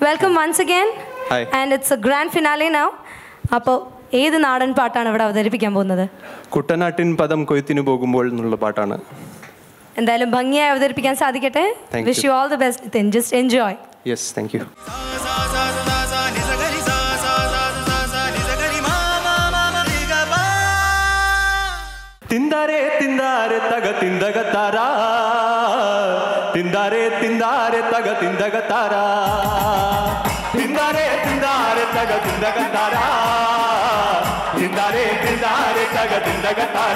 Welcome once again Hi. And it's a grand finale now അപ്പോൾ ഏത് നാടൻ പാട്ടാണ് ഇവിടെ അവതരിപ്പിക്കാൻ പോകുന്നത് കുട്ടനാട്ടിൻ പദം കൊയ്ത്തിനു പോകുമ്പോൾ എന്നുള്ള പാട്ടാണ് എന്തായാലും ഭംഗിയായി അവതരിപ്പിക്കാൻ സാധിക്കട്ടെ Thank wish you all the best Nithin just enjoy yes thank you ತಿಂದಾರೆ ತಿಂದಾರೆ ತಗ ತಿಂದಗ ತಾರ ತಿಂದಾರೆ ತಿಂದಾರೆ ತಗ ತಿಂದಗ ತಾರ ತಿಂದಾರೆ ತಿಂದಾರೆ ತಗ ತಿಂದಗ ತಾರ ತಿಂದಾರೆ ತಿಂದಾರೆ ತಗ ತಿಂದಗ ತಾರ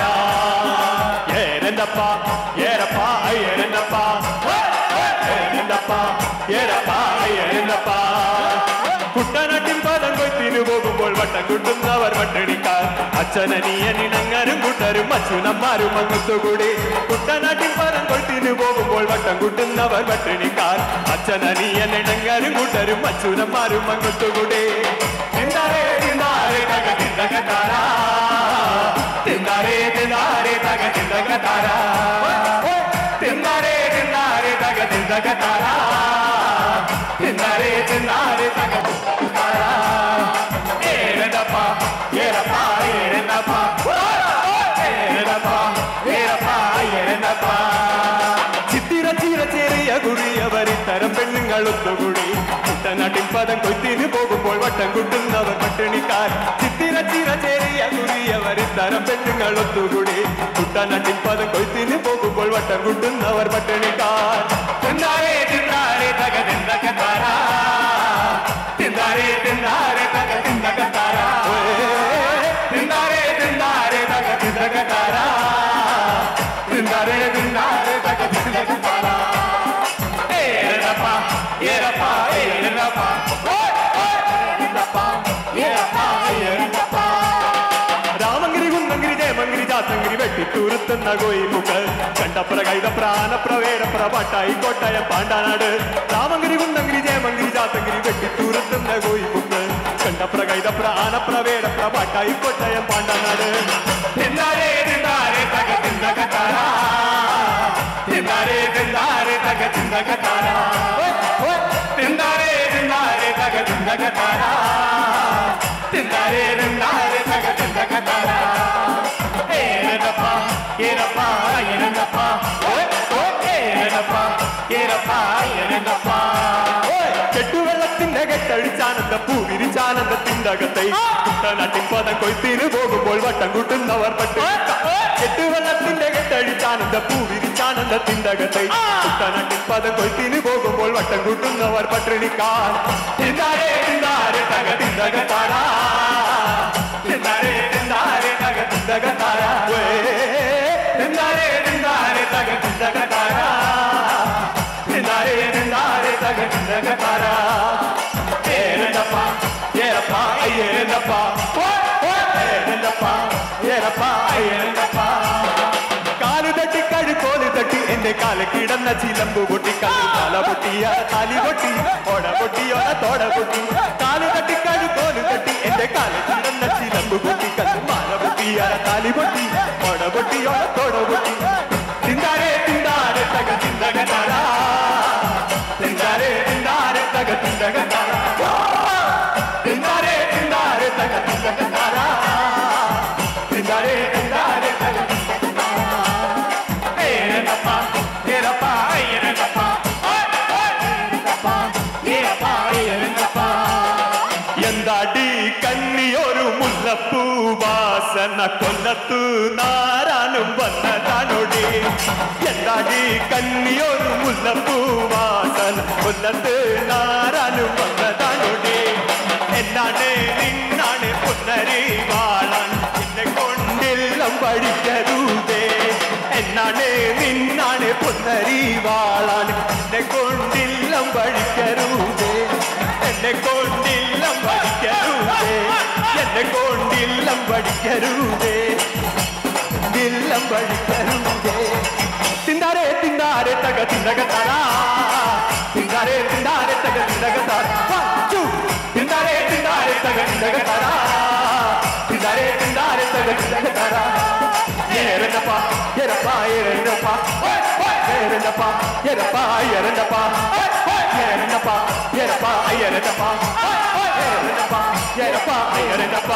ಏರೆಂದಪ್ಪ ಏರಪ್ಪ ಅಯ್ಯರೆಂದಪ್ಪ ಏರೆಂದಪ್ಪ ಏರಪ್ಪ ಅಯ್ಯರೆಂದಪ್ಪ കുട്ടനാട്ടിൻ പദം കൊയ്ത്തിനു പോകുമ്പോൾ വട്ടം കുട്ടുന്നവർ വട്ടടിക്കാർ അച്ഛനനിയനിണങ്ങരും കൂട്ടരും അച്ഛനമ്മാരും അങ്ങത്തുകൂടി കുട്ടനാട്ടിൻ പദം കൊയ്ത്തിനു പോകുമ്പോൾ വട്ടം കുട്ടുന്നവർ വട്ടണിക്കാർ അച്ഛനനിയനിണങ്ങരും കൂട്ടരും അച്ഛനമ്മാരും അങ്ങത്തുകൂടി തിന്താരേ തിന്താരേ തക തിന്തക താരാ തിന്താരേ തിന്താരേ തക തിന്തക താരാ തിന്താരേ തിന്താരേ തക തിന്തക താരാ തിന്നാരെ തിന്നാരെ തക താരാ ഏരടപ്പ ഏരപ്പ ഏരടപ്പ ഏരടപ്പ ഏരപ്പ ഏരടപ്പ ചിത്തിര ചീര ചെറിയ കുറിയവരിത്തരം പെണ്ണുങ്ങൾ ഒത്തുകൂടി കുട്ടനാട്ടിൻ പദം കൊയ്ത്തിന് പോകുമ്പോൾ വട്ടം കുട്ടുന്നവർ പട്ടിണിക്കാർ ചിത്തിര ചീര ചെറിയ കുറിയവരിത്തരം പെണ്ണുങ്ങൾ ഒത്തുകൂടി കുട്ടനാട്ടിൻ പദം കൊയ്ത്തിന് പോകുമ്പോൾ വട്ടം കുട്ടുന്നവർ പട്ടിണിക്കാർ തിന്നാരേ തിന്നാരേ തക തിന്തക താരാ തിന്നാരേ തിന്നാരേ തക തിന്തക താരാ തിന്നാരേ തിന്നാരേ തക തിന്തക താരാ തിന്നാരേ തിന്നാരേ തക തിന്തക താരാ ഏരപ്പ ഏരപ്പ ഏരപ്പ ഏരപ്പ ഏരപ്പ ഏരപ്പ രാമങ്കിരി കുന്നങ്കിരി ജയമങ്കിരി ജാത്തങ്കിരി വെട്ടിത്തൂരുത്തുന്ന കോയിമുക്ക് കണ്ടപ്ര കൈതപ്ര ആനപ്ര വേരപ്ര പാട്ടായി കോട്ടയം പാണ്ടാനാട് രാമങ്കിരി കുന്നങ്കിരി ജയമങ്കിരി ജാത്തങ്കിരി വെട്ടിത്തൂരുത്തുന്ന കോയിമുക്ക് കണ്ടപ്ര കൈതപ്ര ആനപ്ര വേരപ്ര പാട്ടായി കോട്ടയം പാണ്ടാനാട് തിന്നാരേ തിന്നാരേ തക തിന്തക താരാ തിന്നാരേ തിന്നാരേ തക തിന്തക താരാ തിന്നാരേ തിന്നാരേ തക തിന്തക താരാ തിന്നാരേ തിന്നാരേ തക തിന്തക താരാ ഏരടപ്പ ഏരപ്പ ഏരടപ്പ ഏരടപ്പ ഏരപ്പ ഏരടപ്പ കെട്ടുവെള്ളത്തിന്റെ കെട്ടഴിച്ചാനന്ദ പൂവിരിച്ചാനന്ദത്തിന്റെ അകത്തെ കുട്ടനാട്ടിൻ പദം കൊയ്ത്തിന് പോകുമ്പോൾ വട്ടം കൂട്ടുന്നവർ പട്ട് കെട്ടുവെള്ളത്തിന്റെ കെട്ടഴിച്ചാനന്ദ പൂവിരിച്ചാനന്ദത്തിന്റെ അകത്തെ കുട്ടനാട്ടിൻ പദം കൊയ്ത്തിന് പോകുമ്പോൾ വട്ടം കൂട്ടുന്നവർ പട്ടിണിക്കാർ തിന്നാരേ തിന്നാരേ തക തിന്തക താരാ തിന്നാരേ തിന്നാരേ തക തിന്തക താരാ തിന്നാരേ തിന്നാരേ തക തിന്തക താരാ തിന്നാരേ തിന്നാരേ തക തിന്തക താരാ ഏരണ്ടപ്പ ഏരപ്പ അയ്യേരണ്ടപ്പ ഏരണ്ടപ്പ ഏരപ്പ അയ്യേരണ്ടപ്പ കാല് തട്ടി കഴുക്കോല് തട്ടി എന്റെ കാല് കിടന്ന ചിലമ്പ് പൊട്ടി കല്ല് തല പൊട്ടിയ തലി പൊട്ടി ഓട പൊട്ടിയോട തോട പൊട്ടി കാല് തട്ടി കഴുക്കോല് തട്ടി എന്റെ കാല് കിടന്ന ചിലമ്പ് പൊട്ടി കല്ല് മാല പൊട്ടിയ തലി പൊട്ടി ഓട പൊട്ടിയോട തോട പൊട്ടി തിന്താരേ തിന്താരേ തക തിന്തക താരാ തിന്താരേ തിന്താരേ തക തിന്തക താരാ തിന്താരേ തിന്താരേ തക തിന്തക താരാ തിന്താരേ തിന്താരേ തക തിന്തക താരാ ഏരപ്പ ഏരപ്പ ഏരപ്പ ഏരപ്പ ഏരപ്പ ഏരപ്പ എന്താടി കണ്ണിയൊരു മുല്ലപ്പൂ വാസന കൊല്ലത്തു നാരാനും വന്നതാണോടി എന്താടി കണ്ണിയൊരു മുല്ലപ്പൂ വാസന കൊല്ലത്ത് നാരാനും വന്നതാണോടി എന്നാണ് നിന്നാണ് പുന്നരി വാളൻ എന്നെ കൊണ്ടില്ലം പഠിക്കരുതേ എന്നാണ് നിന്നാണ് പുന്നരി വാളാൻ എന്നെ കൊണ്ടില്ലം പഠിക്കരുതേ എന്നെ കൊണ്ടില്ലം പഠിക്കരുതേ എന്നെ കൊണ്ടില്ലം പഠിക്കരുതേ ദില്ലം പഠിക്കരുതേ തിന്താരേ തിന്താരേ തക തിന്തക തരാ തിന്താരേ തിന്താരേ തക തിന്തക തരാ തിന്താരേ തിന്താരേ തക തിന്തക തരാ തിന്താരേ തിന്താരേ തക തിന്തക തരാ ഏരണ്ടപ്പ എരപ്പ ഏരണ്ടപ്പ ഏരണ്ടപ്പ എരപ്പ ഏരണ്ടപ്പ ഏരണ്ടപ്പ എരപ്പ അയ്യരനപ്പ അയ്യരനപ്പ അയ്യരപ്പ അയ്യരനപ്പ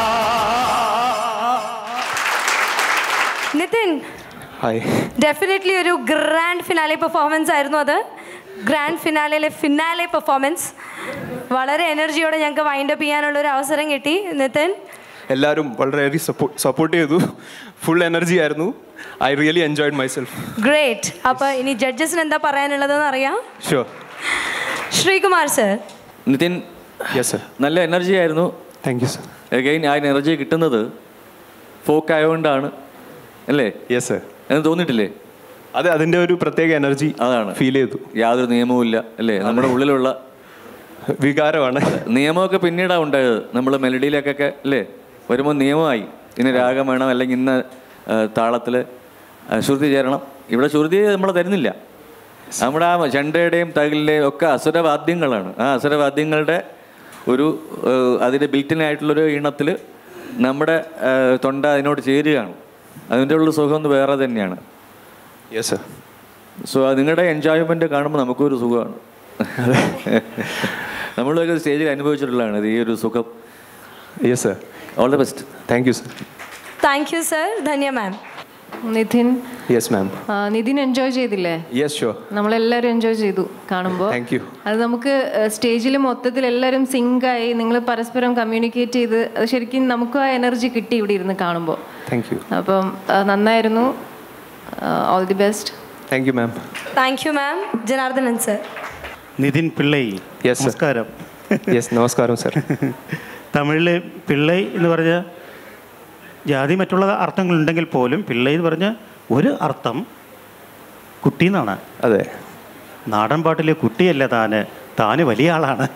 നിതിൻ ഹായ് ഡെഫിനറ്റ്ലി ഒരു ഗ്രാൻഡ് ഫിനാലെ പെർഫോമൻസ് ആയിരുന്നു അത് ഗ്രാൻഡ് ഫിനാലയിലെ ഫിനാലെ പെർഫോമൻസ് വളരെ എനർജിയോടെ ഞങ്ങൾക്ക് വൈൻഡപ്പ് ചെയ്യാനുള്ള ഒരു അവസരം കിട്ടി നിതിൻ എല്ലാവരും വളരെയേറെ സപ്പോർട്ട് ചെയ്തു ഫുൾ എനർജി ആയിരുന്നു I really enjoyed myself great അപ്പോൾ ഇനി ജഡ്ജസിന് എന്താ പറയാനുള്ളതെന്ന് അറിയാം sure Sreekumar sir Nithin yes sir നല്ല എനർജി ആയിരുന്നു താങ്ക് യു സർ എഗൈൻ ആ എനർജി കിട്ടുന്നത് ഫോക്ക് ആയതുകൊണ്ടാണ് അല്ലേ യെസ് സർ എന്ന് തോന്നിയിട്ടില്ലേ അത് അതിൻ്റെ ഒരു പ്രത്യേക എനർജി അതാണ്. ഫീൽ ചെയ്തു യാതൊരു നിയമവും ഇല്ല അല്ലേ നമ്മുടെ ഉള്ളിലുള്ള വികാരമാണ് നിയമമൊക്കെ പിന്നീടാണ് ഉണ്ടായത് നമ്മൾ മെലഡിയിലേക്കൊക്കെ അല്ലേ വരുമ്പോൾ നിയമമായി ഇന്ന രാഗം വേണം അല്ലെങ്കിൽ ഇന്ന താളത്തിൽ ശ്രുതി ചേരണം ഇവിടെ ശ്രുതി നമ്മൾ തരുന്നില്ല നമ്മുടെ ആ ചെണ്ടയുടെയും തകിലിൻ്റെയും ഒക്കെ അസുരവാദ്യങ്ങളാണ് ആ അസുരവാദ്യങ്ങളുടെ ഒരു ഏഹ്, അതിൻ്റെ ബിൽറ്റിനായിട്ടുള്ളൊരു ഈണത്തിൽ നമ്മുടെ ഏഹ്, തൊണ്ട അതിനോട് ചേരുകയാണ് അതിൻ്റെ ഉള്ള സുഖം ഒന്ന് വേറെ തന്നെയാണ് യെസ് സർ സോ നിങ്ങളുടെ എൻജോയ്മെന്റ് കാണുമ്പോൾ നമുക്കൊരു സുഖമാണ് നമ്മളൊക്കെ സ്റ്റേജിൽ അനുഭവിച്ചിട്ടുള്ളതാണ് ഇത് ഈ ഒരു സുഖം yes sir all the best thank you sir thank you sir Dhanya ma'am Nithin yes ma'am ആ, നിതിൻ എൻജോയ് ചെയ്തില്ലേ യെസ് ഷുവർ നമ്മളെല്ലാവരും എൻജോയ് ചെയ്തു കാണുമ്പോൾ Thank you. അത് നമുക്ക് സ്റ്റേജിൽ മൊത്തത്തിൽ എല്ലാവരും സിങ്കായി നിങ്ങൾ പരസ്പരം കമ്മ്യൂണിക്കേറ്റ് ചെയ്ത് അത് ശരിക്കും നമുക്കും ആ എനർജി കിട്ടി ഇവിടെ ഇരുന്ന് കാണുമ്പോൾ താങ്ക് യു അപ്പം ആ, നന്നായിരുന്നു all the best thank you ma'am thank you ma'am Janardhanan sir Nithin Pillai Yes, sir. നമസ്കാരം യെസ് നമസ്കാരം സർ തമിഴിൽ പിള്ളൈ എന്ന് പറഞ്ഞ ജാതി മറ്റുള്ള അർത്ഥങ്ങളുണ്ടെങ്കിൽ പോലും പിള്ളൈ എന്ന് പറഞ്ഞ ഒരു അർത്ഥം കുട്ടി എന്നാണ് അതെ നാടൻ പാട്ടിലെ കുട്ടിയല്ല താന് താന് വലിയ ആളാണ്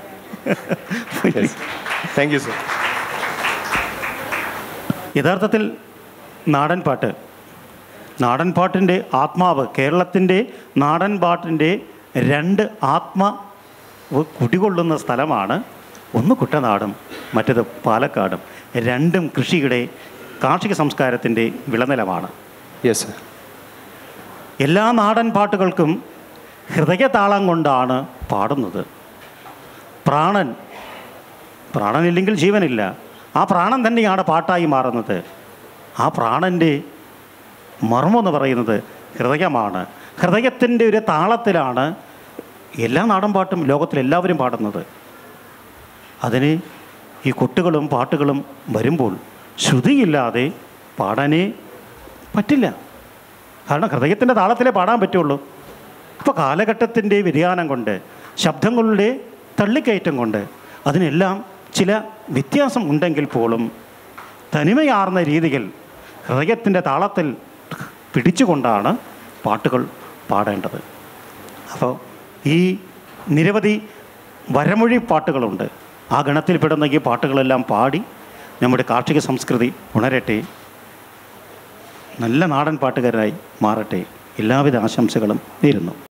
താങ്ക് യു സർ യഥാർത്ഥത്തിൽ നാടൻ പാട്ട് നാടൻ പാട്ടിൻ്റെ ആത്മാവ് കേരളത്തിൻ്റെ നാടൻ പാട്ടിൻ്റെ രണ്ട് ആത്മ കുടികൊള്ളുന്ന സ്ഥലമാണ് ഒന്ന് കുട്ടനാടും മറ്റേത് പാലക്കാടും രണ്ടും കൃഷിയുടെ കാർഷിക സംസ്കാരത്തിൻ്റെ വിളനിലമാണ് യെസ് സർ എല്ലാ നാടൻ പാട്ടുകൾക്കും ഹൃദയതാളം കൊണ്ടാണ് പാടുന്നത് പ്രാണൻ പ്രാണനില്ലെങ്കിൽ ജീവനില്ല ആ പ്രാണൻ തന്നെയാണ് പാട്ടായി മാറുന്നത് ആ പ്രാണൻ്റെ മർമ്മം എന്ന് പറയുന്നത് ഹൃദയമാണ് ഹൃദയത്തിൻ്റെ ഒരു താളത്തിലാണ് എല്ലാ നാടൻ പാട്ടും ലോകത്തിലെല്ലാവരും പാടുന്നത് അതിന് ഈ കൊട്ടുകളും പാട്ടുകളും വരുമ്പോൾ ശ്രുതിയില്ലാതെ പാടാനേ പറ്റില്ല കാരണം ഹൃദയത്തിൻ്റെ താളത്തിലേ പാടാൻ പറ്റുള്ളൂ അപ്പോൾ കാലഘട്ടത്തിൻ്റെ വ്യതിയാനം കൊണ്ട് ശബ്ദങ്ങളുടെ തള്ളിക്കയറ്റം കൊണ്ട് അതിനെല്ലാം ചില വ്യത്യാസം ഉണ്ടെങ്കിൽ പോലും തനിമയാർന്ന രീതിയിൽ ഹൃദയത്തിൻ്റെ താളത്തിൽ പിടിച്ചുകൊണ്ടാണ് പാട്ടുകൾ പാടേണ്ടത് അപ്പോൾ ഈ നിരവധി വരമൊഴി പാട്ടുകളുണ്ട് ആ ഗണത്തിൽപ്പെടുന്ന ഈ പാട്ടുകളെല്ലാം പാടി നമ്മുടെ കാർഷിക സംസ്കൃതി ഉണരട്ടെ നല്ല നാടൻ പാട്ടുകാരായി മാറട്ടെ എല്ലാവിധ ആശംസകളും നേരുന്നു